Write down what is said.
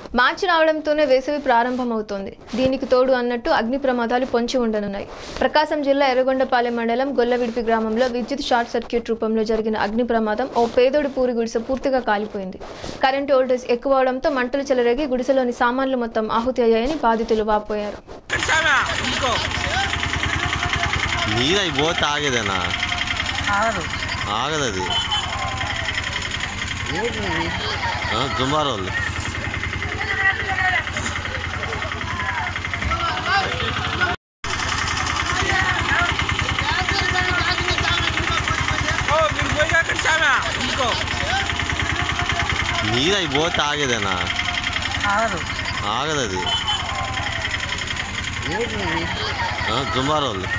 మార్చి రావడంతోనే వేసవి ప్రారంభమవుతోంది దీనికి తోడు అన్నట్టు అగ్ని ప్రమాదాలు పొంచి ఉండనున్నాయి ప్రకాశం జిల్లా ఎర్రగొండపాలెం మండలం గొల్లవిడిపి గ్రామంలో విద్యుత్ షార్ట్ సర్క్యూట్ రూపంలో జరిగిన అగ్ని ప్రమాదం ఓ పేదోడి పూరి గుడిసె పూర్తిగా కాలిపోయింది కరెంటు వోల్టేజ్ ఎక్కువ అవడంతో మంటలు చెలరేగి గుడిసెలోని సామాన్లు మొత్తం ఆహుతి అయ్యాయని బాధితులు వాపోయారు నీరు అవి పోతే ఆగేదేనా ఆగదు ఆగదు అది ఏంటి జుంబార్ వాళ్ళు నీరు అవి పోతే ఆగేదేనా ఆగదు ఆగదు అది ఏంటి జుంబార్ వాళ్ళు